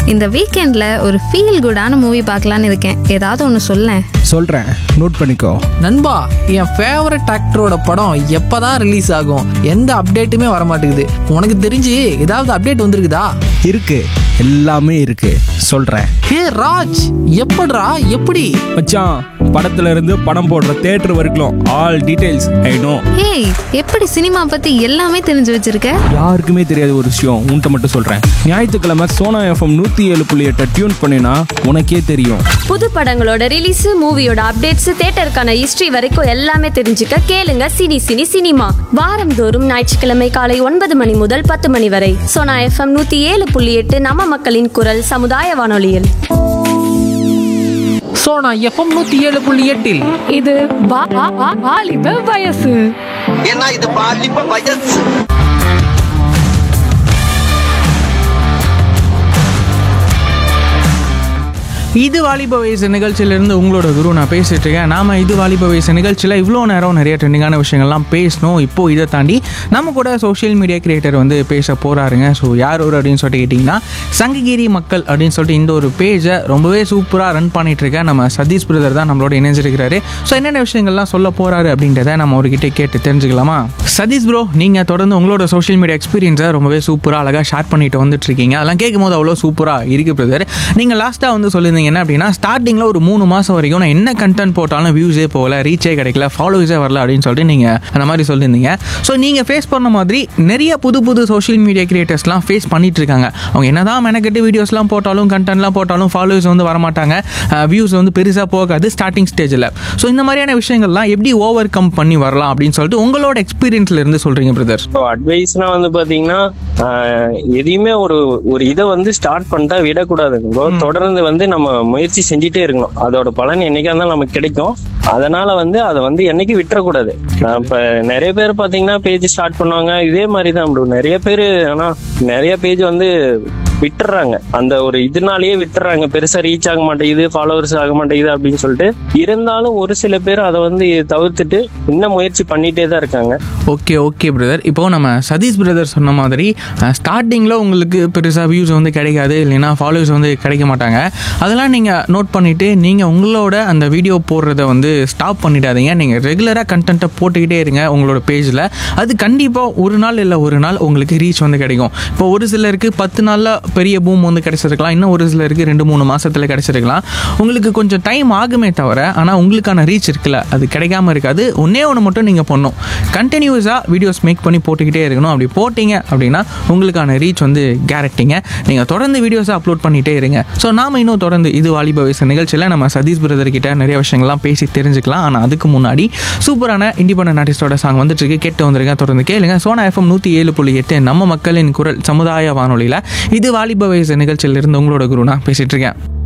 இந்த வீக்கெண்ட்ல ஒரு ஃபீல் குடான மூவி பார்க்கலான்னு இருக்கேன் ஏதாவது ஒன்று சொல்லேன் சொல்கிறேன் நோட் பண்ணிக்கோ நண்பா என் ஃபேவரட் ஆக்டரோட படம் எப்பதான் ரிலீஸ் ஆகும் எந்த அப்டேட்டுமே வர மாட்டேங்குது உனக்கு தெரிஞ்சு ஏதாவது அப்டேட் வந்திருக்குதா இருக்கு எல்லாமே இருக்கு சொல்கிறேன் ஹே ராஜ் எப்படிடா எப்படி மச்சான் படத்துல இருந்து படம் போடுற தேட்டர் வரைக்கும் all details I know hey எப்படி சினிமா பத்தி எல்லாமே தெரிஞ்சு வச்சிருக்க யாருக்குமே தெரியாத ஒரு விஷயம் உன்கிட்ட மட்டும் சொல்கிறேன் ஞாயிற்றுக்கிழமை சோனா எஃப்எம் நூற்றி ஏழு புள்ளி எட்டை டியூன் பண்ணினா உனக்கே தெரியும் புது படங்களோட ரிலீஸ் மூவியோட அப்டேட்ஸ் தியேட்டருக்கான ஹிஸ்டரி வரைக்கும் எல்லாமே தெரிஞ்சுக்க கேளுங்க சினி சினி சினிமா வாரந்தோறும் ஞாயிற்றுக்கிழமை காலை ஒன்பது மணி முதல் பத்து மணி வரை சோனா எஃப்எம் நூத்தி ஏழு புள்ளி எட்டு நம்ம மக்களின் குரல் சமுதாய வானொலியில் சோனா எஃப்எம் நூத்தி ஏழு புள்ளி எட்டில் இது வா- வா- வா- வாலிப வயசு ஏன்னா இது பாலிப்ப வயசு இது வாலிப வயசு நிகழ்ச்சியிலிருந்து உங்களோட குரு நான் பேசிட்டு இருக்கேன் நாம இது வாலிப வயசு நிகழ்ச்சியில் இவ்வளோ நேரம் நிறைய ட்ரெண்டிங்கான விஷயங்கள்லாம் பேசணும் இப்போ இதை தாண்டி நம்ம கூட சோஷியல் மீடியா கிரியேட்டர் வந்து பேச போறாருங்க ஸோ யார் ஒரு அப்படின்னு சொல்லிட்டு கேட்டிங்கன்னா சங்ககிரி மக்கள் அப்படின்னு சொல்லிட்டு இந்த ஒரு பேஜை ரொம்பவே சூப்பராக ரன் பண்ணிட்டு இருக்க நம்ம சதீஷ் பிரதர் தான் நம்மளோட இணைஞ்சிருக்கிறாரு ஸோ என்னென்ன விஷயங்கள்லாம் சொல்ல போறாரு அப்படின்றத நம்ம அவர்கிட்ட கேட்டு தெரிஞ்சுக்கலாமா சதீஷ் ப்ரோ நீங்கள் தொடர்ந்து உங்களோட சோஷியல் மீடியா எக்ஸ்பீரியன்ஸை ரொம்பவே சூப்பராக அழகாக ஷேர் பண்ணிட்டு வந்துட்டு இருக்கீங்க அதெல்லாம் கேட்கும் போது அவ்வளோ சூப்பராக இருக்கு பிரதர் நீங்கள் லாஸ்ட்டாக வந்து சொல்லியிருந்தீங்க என்ன அப்படின்னா ஸ்டார்டிங்கில் ஒரு மூணு மாதம் வரைக்கும் நான் என்ன கண்டென்ட் போட்டாலும் வியூஸே போகல ரீச்சே கிடைக்கல ஃபாலோவர்ஸே வரல அப்படின்னு சொல்லிட்டு நீங்கள் அந்த மாதிரி சொல்லியிருந்தீங்க ஸோ நீங்கள் ஃபேஸ் பண்ண மாதிரி நிறைய புது புது சோஷியல் மீடியா கிரியேட்டர்ஸ்லாம் ஃபேஸ் பண்ணிட்டு இருக்காங்க அவங்க என்னதான் மெனக்கெட்டு வீடியோஸ்லாம் போட்டாலும் கண்டென்ட்லாம் போட்டாலும் ஃபாலோவர்ஸ் வந்து வரமாட்டாங்க வியூஸ் வந்து பெருசாக போகாது ஸ்டார்டிங் ஸ்டேஜில் ஸோ இந்த மாதிரியான விஷயங்கள்லாம் எப்படி ஓவர் கம் பண்ணி வரலாம் அப்படின்னு சொல்லிட்டு உங்களோட எக்ஸ்பீரியன்ஸ்ல இருந்து சொல்கிறீங்க பிரதர் ஸோ அட்வைஸ்னா வந்து பாத்தீங்கன்னா ஆஹ், எதையுமே ஒரு ஒரு இதை வந்து ஸ்டார்ட் பண்ணிட்டா விடக்கூடாதுங்க bro. தொடர்ந்து வந்து நம்ம முயற்சி செஞ்சுட்டே இருக்கணும் அதோட பலன் என்னைக்கா இருந்தாலும் நமக்கு கிடைக்கும் அதனால வந்து அதை வந்து என்னைக்கு விட்டுறக்கூடாது நான் இப்ப நிறைய பேர் பாத்தீங்கன்னா பேஜ் ஸ்டார்ட் பண்ணுவாங்க இதே மாதிரி தான் bro. நிறைய பேர் ஆனா நிறைய பேஜ் வந்து விட்டுறாங்க அந்த ஒரு இதனாலேயே விட்டுறாங்க பெருசா ரீச் ஆக மாட்டேங்குது ஃபாலோவர்ஸ் ஆக மாட்டேங்குது அப்படின்னு சொல்லிட்டு இருந்தாலும் ஒரு சில பேர் அதை வந்து தவிர்த்துட்டு இன்னும் முயற்சி பண்ணிட்டே தான் இருக்காங்க ஓகே ஓகே பிரதர் இப்போ நம்ம சதீஷ் பிரதர் சொன்ன மாதிரி ஸ்டார்டிங்கில் உங்களுக்கு பெருசாக வியூஸ் வந்து கிடைக்காது இல்லைன்னா ஃபாலோவர்ஸ் வந்து கிடைக்க மாட்டாங்க அதெல்லாம் நீங்கள் நோட் பண்ணிவிட்டு நீங்கள் உங்களோட அந்த வீடியோ போடுறத வந்து ஸ்டாப் பண்ணிடாதீங்க நீங்கள் ரெகுலராக கண்டென்ட்டை போட்டுக்கிட்டே இருங்க உங்களோட பேஜில் அது கண்டிப்பாக ஒரு நாள் இல்லை ஒரு நாள் உங்களுக்கு ரீச் வந்து கிடைக்கும் இப்போ ஒரு சிலருக்கு பத்து நாளில் பெரிய பூம் வந்து கிடைச்சிருக்கலாம் இன்னும் ஒரு சிலருக்கு ரெண்டு மூணு மாசத்துல கிடைச்சிருக்கலாம் உங்களுக்கு கொஞ்சம் டைம் ஆகுமே தவிர ஆனால் உங்களுக்கான ரீச் இருக்குல்ல அது கிடைக்காம இருக்காது ஒன்றே ஒன்று மட்டும் நீங்கள் பண்ணணும் கண்டினியூஸாக வீடியோஸ் மேக் பண்ணி போட்டுக்கிட்டே இருக்கணும் அப்படி போட்டிங்க அப்படின்னா உங்களுக்கான ரீச் வந்து கேரண்டிங்க நீங்கள் தொடர்ந்து வீடியோஸை அப்லோட் பண்ணிகிட்டே இருங்க ஸோ நாம இன்னும் தொடர்ந்து இது வாலிப வயசு நிகழ்ச்சியில் நம்ம சதீஷ் பிரதர் கிட்ட நிறைய விஷயங்கள்லாம் பேசி தெரிஞ்சுக்கலாம் ஆனால் அதுக்கு முன்னாடி சூப்பரான இண்டிபெண்டன்ட் ஆர்டிஸ்டோட சாங் வந்துட்டு இருக்கு கேட்டு வந்திருக்க தொடர்ந்து கேளுங்க சோனா எஃப்எம் நூற்றி ஏழு புள்ளி எட்டு நம்ம மக்களின் குரல் சமுதாய வானொலியில் இது வாலிப வயசு நிகழ்ச்சியிலிருந்து உங்களோட குரு நான் பேசிட்டு இருக்கேன்